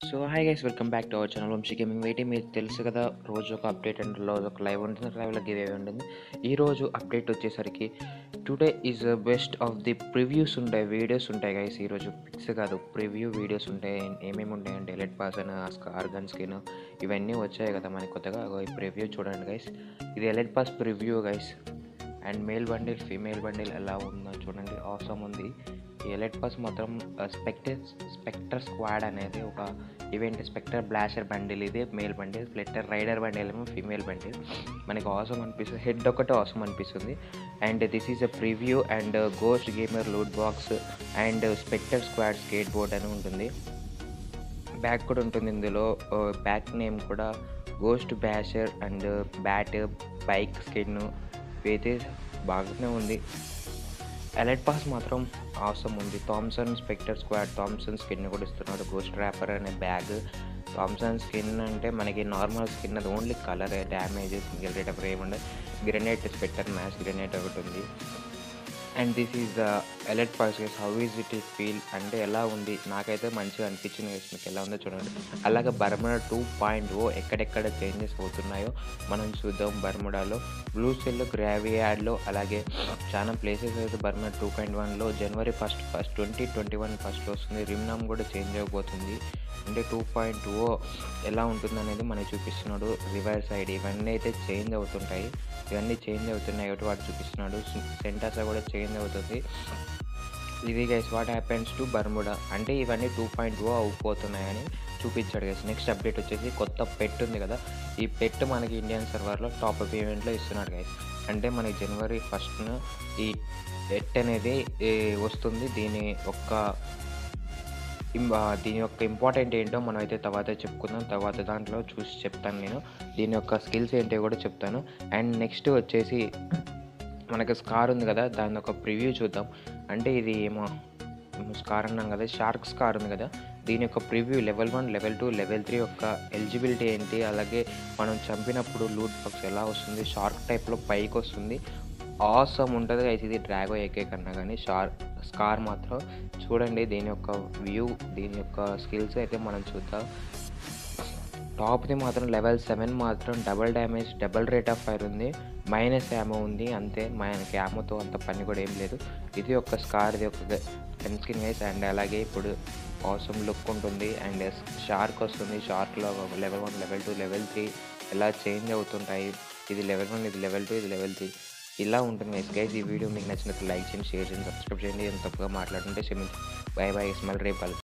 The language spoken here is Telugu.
so hi guys welcome back to our channel Vamsi gaming wait మీకు తెలుసు కదా రోజు ఒక అప్డేట్ అండ్ రోజు ఒక లైవ్ ఉంటుంది లైవ్లో గివ్ అవే ఉంటుంది ఈ రోజు అప్డేట్ వచ్చేసరికి today is best of the previews ఉంటాయి వీడియోస్ ఉంటాయి గైస్ ఈరోజు పిక్స్ కాదు ప్రివ్యూ వీడియోస్ ఉంటాయి ఏమేమి ఉంటాయంటే ఎలెట్ పాస్ అని ఆర్గన్ స్కిన్ ఇవన్నీ వచ్చాయి కదా మనకి కొత్తగా అగో ఈ ప్రివ్యూ చూడండి గైస్ ఇది elite pass preview guys and male bundle female bundle ఎలా ఉందో చూడండి అవసరం ఉంది ఈ ఎలెట్ పాస్ మాత్రం స్పెక్టర్ స్పెక్టర్ స్క్వాడ్ అనేది ఒక ఈవెంట్ స్పెక్టర్ బ్లాషర్ బండిల్ ఇది male bundle spectre rider bundle ఏమో ఫీమేల్ బండిల్ మనకి అవసరం అనిపిస్తుంది హెడ్ ఒకటే అవసరం అనిపిస్తుంది and this is a preview and ghost gamer loot box and spectre squad skateboard అని ఉంటుంది బ్యాక్ కూడా ఉంటుంది ఇందులో బ్యాక్ నేమ్ కూడా ghost basher and bat bike skin అయితే బాగానే ఉంది ఎలైట్ పాస్ మాత్రం అవసరం ఉంది Thompson spectre squad Thompson skin కూడా ఇస్తున్నాడు గోస్ట్ ర్యాపర్ అనే బ్యాగ్ థామ్సన్ స్కిన్ అంటే మనకి నార్మల్ స్కిన్ అది only colour damage single rate అప్పుడు ఏముండదు గ్రెనేట్ స్పెక్టర్ మ్యాచ్ గ్రెనేట్ ఒకటి ఉంది and this is the elite pass guys how is it is feel అంటే ఎలా ఉంది నాకైతే మంచిగా అనిపించింది గేస్ మీకు ఎలా ఉందో చూడండి అలాగే బర్ముడా టూ పాయింట్ ఓ ఎక్కడెక్కడ చేంజెస్ అవుతున్నాయో మనం చూద్దాం బర్ముడాలో బ్లూ సెల్ గ్రావీ యాడ్లో అలాగే చాలా ప్లేసెస్ అయితే బర్ముడా టూ పాయింట్ వన్లో జనవరి first first twenty twenty one ఫస్ట్లో వస్తుంది రిమ్నామ్ కూడా చేంజ్ అయిపోతుంది అంటే టూ పాయింట్ ఓ ఎలా ఉంటుంది అనేది మనకి చూపిస్తున్నాడు రివర్స్ సైడ్ ఇవన్నీ అయితే చేంజ్ అవుతుంటాయి ఇవన్నీ చేంజ్ అవుతున్నాయి కాబట్టి వాడు చూపిస్తున్నాడు సెంటాసా కూడా చేంజ్ అవుతుంది ఇది guys what happens to Bermuda అంటే ఇవన్నీ టూ పాయింట్ ఓ అయిపోతున్నాయని చూపించాడు గైస్ నెక్స్ట్ అప్డేట్ వచ్చేసి కొత్త పెట్ ఉంది కదా ఈ పెట్ మనకి ఇండియన్ సర్వర్లో టాప్ అప్ ఈవెంట్లో ఇస్తున్నాడు గైస్ అంటే మనకి జనవరి ఫస్ట్న ఈ పెట్ అనేది వస్తుంది దీని ఒక్క దీని యొక్క ఇంపార్టెంట్ ఏంటో మనం అయితే తర్వాత చెప్పుకుందాం తర్వాత దాంట్లో చూసి చెప్తాను నేను దీని యొక్క స్కిల్స్ ఏంటో కూడా చెప్తాను అండ్ నెక్స్ట్ వచ్చేసి మనకి స్కార్ ఉంది కదా దాని ఒక ప్రివ్యూ చూద్దాం అంటే ఇది ఏమో స్కార్ అన్నాం కదా షార్క్ స్కార్ ఉంది కదా దీని యొక్క preview level one level two level three యొక్క ఎలిజిబిలిటీ ఏంటి అలాగే మనం చంపినప్పుడు లూట్ బాక్స్ ఎలా వస్తుంది షార్క్ టైప్లో పైకి వస్తుంది ఆసమ్ ఉంటుంది అయితే ఇది డ్రాగో ఎక్కే కన్నా కానీ షార్ స్కార్ మాత్రం చూడండి దీని యొక్క వ్యూ దీని యొక్క స్కిల్స్ అయితే మనం చూద్దాం టాప్ది మాత్రం లెవెల్ సెవెన్ మాత్రం double damage double rate of fire ఉంది మైనస్ యామో ఉంది అంతే మనకి యామోతో అంత పని కూడా ఏం లేదు ఇది ఒక స్కార్ ఇది ఒక పెన్ స్కిన్ గైస్ అండ్ అలాగే ఇప్పుడు అవసరం లుక్ ఉంటుంది అండ్ షార్క్ వస్తుంది షార్క్లో level one level two level three ఎలా చేంజ్ అవుతుంటాయి ఇది లెవెల్ వన్ ఇది లెవెల్ టూ ఇది లెవెల్ త్రీ ఇలా ఉంటుంది గైస్ గైస్ ఈ వీడియో మీకు నచ్చినట్టు లైక్ చేయండి షేర్ చేయండి సబ్స్క్రైబ్ చేయండి ఎంత తప్పుగా మాట్లాడుతుంటే క్షమించి బాయ్ బాయ్ మళ్ళీ రేపు